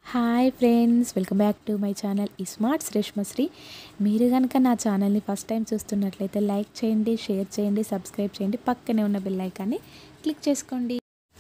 hi friends welcome back to my channel ఈ smart శ్రేష్మశ్రీ మీరు కనుక నా ఛానల్ని ఫస్ట్ టైం చూస్తున్నట్లయితే లైక్ చేయండి షేర్ చేయండి సబ్స్క్రైబ్ చేయండి పక్కనే ఉన్న బెల్ ఐకాన్ని క్లిక్ చేసుకోండి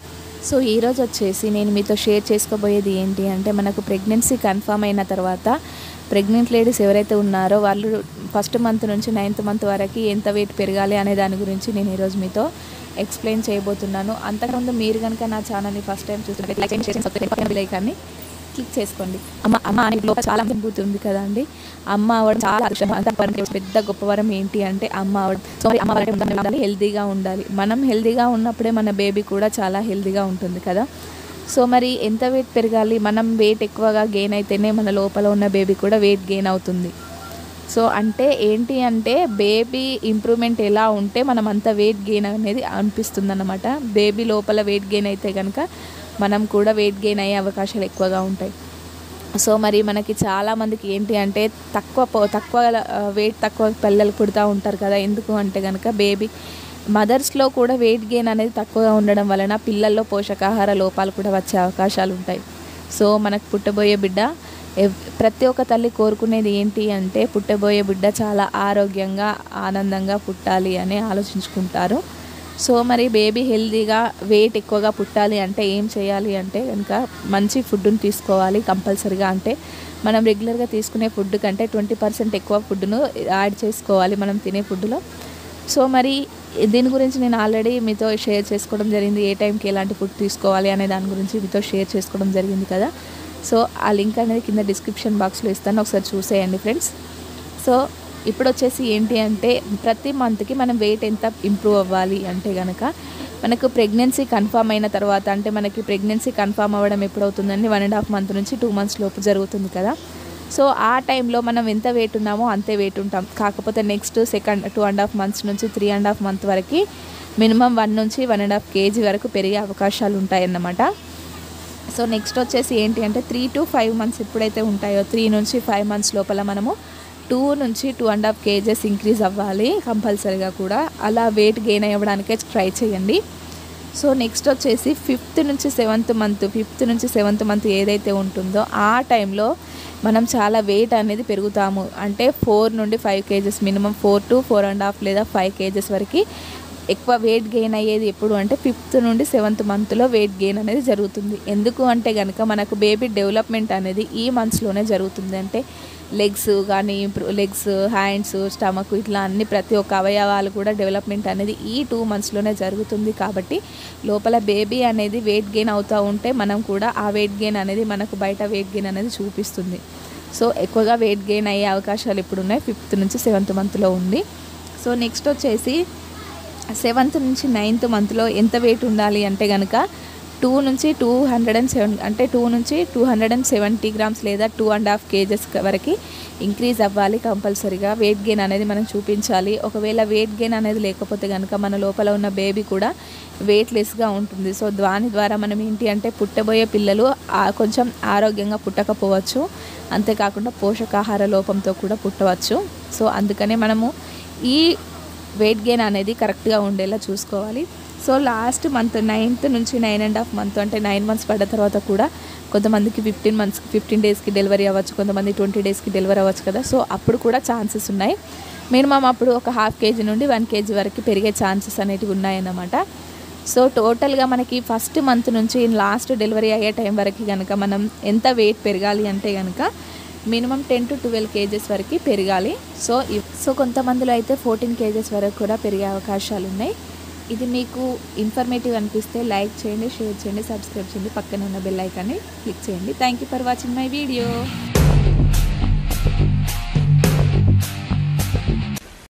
సో ఈరోజు వచ్చేసి నేను మీతో షేర్ చేసుకోబోయేది ఏంటి అంటే మనకు ప్రెగ్నెన్సీ కన్ఫర్మ్ అయిన తర్వాత ప్రెగ్నెంట్ లేడీస్ ఎవరైతే ఉన్నారో వాళ్ళు ఫస్ట్ మంత్ నుంచి నైన్త్ మంత్ వరకు ఎంత వెయిట్ పెరగాలి అనే దాని గురించి నేను ఈరోజు మీతో ఎక్స్ప్లెయిన్ చేయబోతున్నాను అంతకుముందు మీరు కనుక నా ఛానల్ని ఫస్ట్ టైం చూస్తున్నట్లయితే లైక్ చేయండి, షేర్ చేయండి, సబ్స్క్రైబ్ చేయండి, బెల్ ఐకాన్ని క్లిక్ చేసుకోండి అమ్మ అమ్మ అనే లోపల చాలా అనుభూతి ఉంది కదా అండి అమ్మ అవడం చాలా అదృష్టం అంత వరం పెద్ద గొప్ప వరం ఏంటి అంటే అమ్మ అవడం సో మరి అమ్మ అవడం ఉండాలి, ఉండాలి హెల్తీగా ఉండాలి మనం హెల్తీగా ఉన్నప్పుడే మన బేబీ కూడా చాలా హెల్తీగా ఉంటుంది కదా సో మరి ఎంత వెయిట్ పెరగాలి మనం వెయిట్ ఎక్కువగా గెయిన్ అయితేనే మన లోపల ఉన్న బేబీ కూడా వెయిట్ గెయిన్ అవుతుంది సో అంటే ఏంటి అంటే బేబీ ఇంప్రూవ్మెంట్ ఎలా ఉంటే మనం అంత వెయిట్ గెయిన్ అనేది అనిపిస్తుంది అనమాట బేబీ లోపల వెయిట్ గెయిన్ అయితే కనుక మనం కూడా వెయిట్ గెయిన్ అయ్యే అవకాశాలు ఎక్కువగా ఉంటాయి సో మరి మనకి చాలామందికి ఏంటి అంటే తక్కువ పో- తక్కువ వెయిట్ తక్కువ పిల్లలు పుడతా ఉంటారు కదా ఎందుకు అంటే కనుక బేబీ మదర్స్లో కూడా వెయిట్ గెయిన్ అనేది తక్కువగా ఉండడం వలన పిల్లల్లో పోషకాహార లోపాలు కూడా వచ్చే అవకాశాలు ఉంటాయి సో మనకు పుట్టబోయే బిడ్డ ఎవ్- ప్రతి ఒక్క తల్లి కోరుకునేది ఏంటి అంటే పుట్టబోయే బిడ్డ చాలా ఆరోగ్యంగా ఆనందంగా పుట్టాలి అని ఆలోచించుకుంటారు సో మరి బేబీ హెల్తీగా వెయిట్ ఎక్కువగా పుట్టాలి అంటే ఏం చేయాలి అంటే కనుక మంచి ఫుడ్ని తీసుకోవాలి కంపల్సరిగా అంటే మనం రెగ్యులర్గా తీసుకునే ఫుడ్ కంటే ట్వంటీ పర్సెంట్ ఎక్కువ ఫుడ్ను యాడ్ చేసుకోవాలి మనం తినే ఫుడ్లో సో మరి దీని గురించి నేను ఆల్రెడీ మీతో షేర్ చేసుకోవడం జరిగింది ఏ టైంకి ఎలాంటి ఫుడ్ తీసుకోవాలి అనే దాని గురించి మీతో షేర్ చేసుకోవడం జరిగింది కదా సో ఆ లింక్ అనేది కింద డిస్క్రిప్షన్ బాక్స్లో ఇస్తాను ఒకసారి చూసేయండి ఫ్రెండ్స్ సో ఇప్పుడు వచ్చేసి ఏంటి అంటే ప్రతి మంత్కి మనం వెయిట్ ఎంత ఇంప్రూవ్ అవ్వాలి అంటే కనుక మనకు ప్రెగ్నెన్సీ కన్ఫర్మ్ అయిన తర్వాత అంటే మనకి ప్రెగ్నెన్సీ కన్ఫర్మ్ అవ్వడం ఎప్పుడవుతుందండి వన్ అండ్ హాఫ్ మంత్ నుంచి టూ మంత్స్ లోపు జరుగుతుంది కదా సో ఆ టైంలో మనం ఎంత వెయిట్ ఉన్నామో అంతే వెయిట్ ఉంటాం కాకపోతే next second two and half months నుంచి త్రీ అండ్ హాఫ్ మంత్ వరకు మినిమం వన్ నుంచి వన్ అండ్ హాఫ్ కేజీ వరకు పెరిగే అవకాశాలు ఉంటాయన్నమాట సో నెక్స్ట్ వచ్చేసి ఏంటి అంటే త్రీ టు ఫైవ్ మంత్స్ ఎప్పుడైతే ఉంటాయో త్రీ నుంచి ఫైవ్ మంత్స్ లోపల మనము టూ నుంచి two and half kgs increase అవ్వాలి కంపల్సరీగా కూడా అలా వెయిట్ గెయిన్ అవ్వడానికే ట్రై చేయండి సో నెక్స్ట్ వచ్చేసి ఫిఫ్త్ నుంచి సెవెంత్ మంత్ ఫిఫ్త్ నుంచి సెవెంత్ మంత్ ఏదైతే ఉంటుందో ఆ టైంలో మనం చాలా వెయిట్ అనేది పెరుగుతాము అంటే ఫోర్ నుండి five KGs minimum four to four and half లేదా ఫైవ్ కేజెస్ వరకు ఎక్కువ వెయిట్ గెయిన్ అయ్యేది ఎప్పుడు అంటే ఫిఫ్త్ నుండి సెవెంత్ మంత్లో వెయిట్ గెయిన్ అనేది జరుగుతుంది ఎందుకు అంటే కనుక మనకు బేబీ డెవలప్మెంట్ అనేది ఈ మంత్స్లోనే జరుగుతుంది అంటే లెగ్స్ కానీ లెగ్స్ హ్యాండ్స్ స్టమక్ ఇట్లా అన్ని ప్రతి ఒక్క అవయవాలు కూడా డెవలప్మెంట్ అనేది ఈ టూ మంత్స్లోనే జరుగుతుంది కాబట్టి లోపల బేబీ అనేది వెయిట్ గెయిన్ అవుతూ ఉంటే మనం కూడా ఆ వెయిట్ గెయిన్ అనేది మనకు బయట వెయిట్ గెయిన్ అనేది చూపిస్తుంది సో ఎక్కువగా వెయిట్ గెయిన్ అయ్యే అవకాశాలు ఇప్పుడు ఉన్నాయి ఫిఫ్త్ నుంచి సెవెంత్ మంత్లో ఉంది సో నెక్స్ట్ వచ్చేసి సెవెంత్ నుంచి నైన్త్ మంత్లో ఎంత వెయిట్ ఉండాలి అంటే కనుక టూ నుంచి టూ హండ్రెడ్ అండ్ సెవెన్ అంటే టూ నుంచి two hundred and seventy grams లేదా టూ అండ్ హాఫ్ కేజెస్ వరకు ఇంక్రీజ్ అవ్వాలి కంపల్సరీగా వెయిట్ గెయిన్ అనేది మనం చూపించాలి ఒకవేళ వెయిట్ గెయిన్ అనేది లేకపోతే కనుక మన లోపల ఉన్న బేబీ కూడా వెయిట్ లెస్గా ఉంటుంది సో దాని ద్వారా మనం ఏంటి అంటే పుట్టబోయే పిల్లలు ఆ కొంచెం ఆరోగ్యంగా పుట్టకపోవచ్చు అంతేకాకుండా పోషకాహార లోపంతో కూడా పుట్టవచ్చు సో అందుకనే మనము ఈ వెయిట్ గెయిన్ అనేది కరెక్ట్గా ఉండేలా చూసుకోవాలి సో లాస్ట్ మంత్ నైన్త్ నుంచి నైన్ అండ్ హాఫ్ మంత్ అంటే నైన్ మంత్స్ పడ్డ తర్వాత కూడా కొంతమందికి ఫిఫ్టీన్ మంత్స్ ఫిఫ్టీన్ డేస్కి డెలివరీ అవ్వచ్చు కొంతమంది ట్వంటీ డేస్కి డెలివరీ అవ్వచ్చు కదా సో అప్పుడు కూడా ఛాన్సెస్ ఉన్నాయి మినిమం అప్పుడు ఒక హాఫ్ కేజీ నుండి వన్ కేజీ వరకు పెరిగే ఛాన్సెస్ అనేటివి ఉన్నాయన్నమాట సో టోటల్గా మనకి ఫస్ట్ మంత్ నుంచి లాస్ట్ డెలివరీ అయ్యే టైం వరకు కనుక మనం ఎంత వెయిట్ పెరగాలి అంటే కనుక minimum ten to twelve KGs వరకు పెరగాలి సో ఇవ్- సో కొంతమందిలో అయితే ఫోర్టీన్ కేజెస్ వరకు కూడా పెరిగే అవకాశాలు ఉన్నాయి ఇది మీకు ఇన్ఫర్మేటివ్ అనిపిస్తే లైక్ చేయండి షేర్ చేయండి సబ్స్క్రైబ్ చేయండి పక్కన ఉన్న బెల్ ఐకాన్ని క్లిక్ చేయండి thank you for watching my video